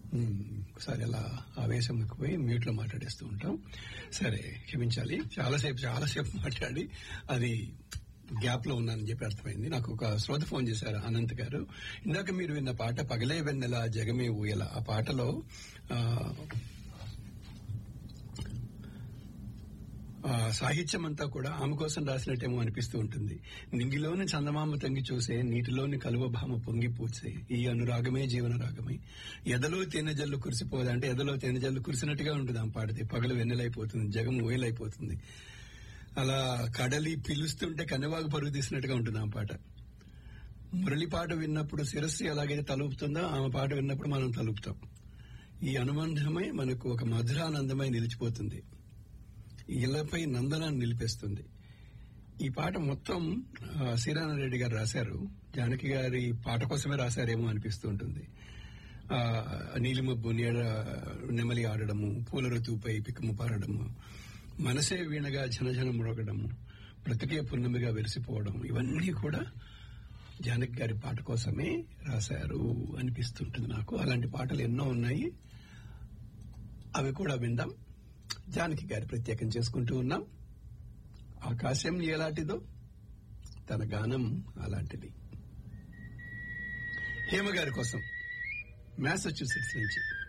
ఉమ్, ఒకసారి అలా ఆవేశం ఎక్కువై మ్యూట్ లో మాట్లాడేస్తూ ఉంటాం సరే క్షమించాలి చాలాసేపు చాలాసేపు మాట్లాడి అది గ్యాప్ లో ఉన్నానని చెప్పి అర్థమైంది నాకు ఒక శ్రోత ఫోన్ చేశారు అనంత్ గారు ఇందాక మీరు విన్న పాట పగలే వెన్నెల జగమే ఊయల ఆ పాటలో ఆ, ఆ సాహిత్యం అంతా కూడా ఆమె కోసం రాసినట్టేమో అనిపిస్తూ ఉంటుంది నింగిలోని చందమామ తంగి చూసే నీటిలోని కలువ భామ పొంగి పూచే ఈ అనురాగమే జీవన రాగమే ఎదలో తేనె జల్లు కురిసిపోదా అంటే ఎదలో తేనె జల్లు కురిసినట్టుగా ఉంటుంది ఆమె పాడితే పగలు వెన్నెలైపోతుంది జగం ఊయలైపోతుంది అలా కడలి పిలుస్తుంటే కన్నెవాగు పరుగు తీసినట్టుగా ఉంటుంది ఆమె పాట మురళి పాట విన్నప్పుడు శిరస్సు ఎలాగైతే తలుపుతుందో ఆమె పాట విన్నప్పుడు మనం తలుపుతాం ఈ అనుబంధమే మనకు ఒక మధురానందమై నిలిచిపోతుంది ఇళ్లపై నందనాన్ని నిలిపేస్తుంది ఈ పాట మొత్తం ఆ, శ్రీరామ రెడ్డి గారు రాశారు జానకి గారి పాట కోసమే రాశారేమో అనిపిస్తూ ఉంటుంది ఆ, నీలిమబ్బు నీడ నెమలి ఆడడము పూల ఋతువుపై పికము పారడము మనసే వీణగా జనజన మురగడము బ్రతికే పున్నమిగా వెలిసిపోవడం ఇవన్నీ కూడా జానకి గారి పాట కోసమే రాశారు అనిపిస్తుంటుంది నాకు అలాంటి పాటలు ఎన్నో ఉన్నాయి అవి కూడా విందాం జానకి గారి ప్రత్యేకం చేసుకుంటూ ఉన్నాం ఆకాశం ఎలాంటిదో తన గానం అలాంటిది హేమ గారి కోసం మ్యాసచ్యూసెట్స్ నుంచి